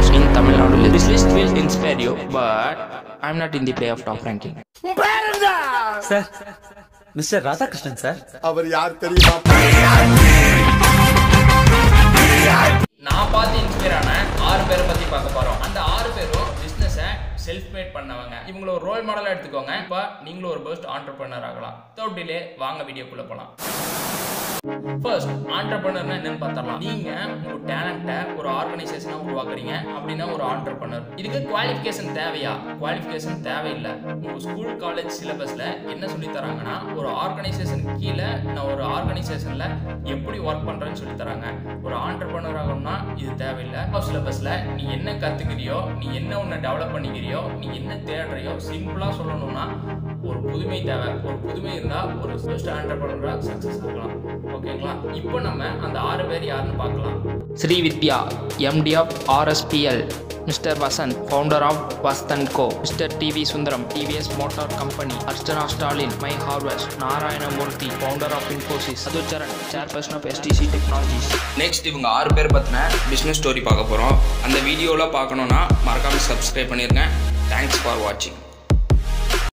entrepreneurs in Tamil Nadu. This list will inspire you, but I'm not in the play of top ranking. Sir mister Radhakrishnan sir அவர் யார் தெரியுமா நான் பார்த்து inspire ஆன ஆறு பேரை பத்தி பார்க்க போறோம் அந்த ஆறு பேரும் பிசினஸை செல்ஃப் மேட் பண்ணவங்க இவங்கள ஒரு ரோல் மாடலா எடுத்துக்கோங்க இப்போ நீங்களும் ஒரு பெஸ்ட் ஆண்டர்பிரினர் ஆகலாம் வித்தவுட் டிலே வாங்க வீடியோக்குள்ள போலாம் ஃபர்ஸ்ட் ஆண்டர்பிரினர்னா என்னன்னு பார்த்தரலாம் நீங்க உங்க டேலண்ட்டை ஒரு ஆர்கனைசேஷனா உருவாக்குறீங்க அப்படின்னா ஒரு ஆண்டர்பிரினர் இதுக்கு குவாலிஃபிகேஷன் தேவையா குவாலிஃபிகேஷன் தேவையில்லை உங்க ஸ்கூல் காலேஜ் சிலபஸ்ல என்ன சொல்லி தராங்கன்னா ஒரு ஆர்கனைசேஷன் கீழே நான் ஒரு ஆர்கனைசேஷன்ல எப்படி ஒர்க் பண்றேன்னு சொல்லி தராங்க ஒரு ஆண்டர்பிரினர் ஆகணும்னா இது தேவையில்லை சிலபஸ்ல நீ என்ன கத்துக்கிறியோ நீ என்ன உன்னை டெவலப் பண்ணிக்கிறியோ நீ என்ன தேடுறியோ சிம்பிளா சொல்லணும்னா ஒரு புதுமை தேவை ஒரு புதுமை இருந்தா ஒரு ஃபர்ஸ்ட் ஆண்டர்பிரினரா சக்சஸ் ஆகலாம் ஓகேங்களா இப்போ நம்ம அந்த ஆறு பேர் யாருன்னு பார்க்கலாம் Sri Vidya, MD of RSPL. Mr. Vasan, founder of Vastan Co. Mr. TV Sundaram, TVS Motor Company. Archana Stalin, My Harvest. Narayana Murthy, founder of Infosys. Adhu Charan, chairperson of STC Technologies. Next இவங்க ஆறு பேர் பற்றின business story பார்க்க போகிறோம் அந்த வீடியோவில் பார்க்கணுன்னா மறக்காமல் சப்ஸ்கிரைப் பண்ணிடுங்க தேங்க்ஸ் ஃபார் வாட்சிங்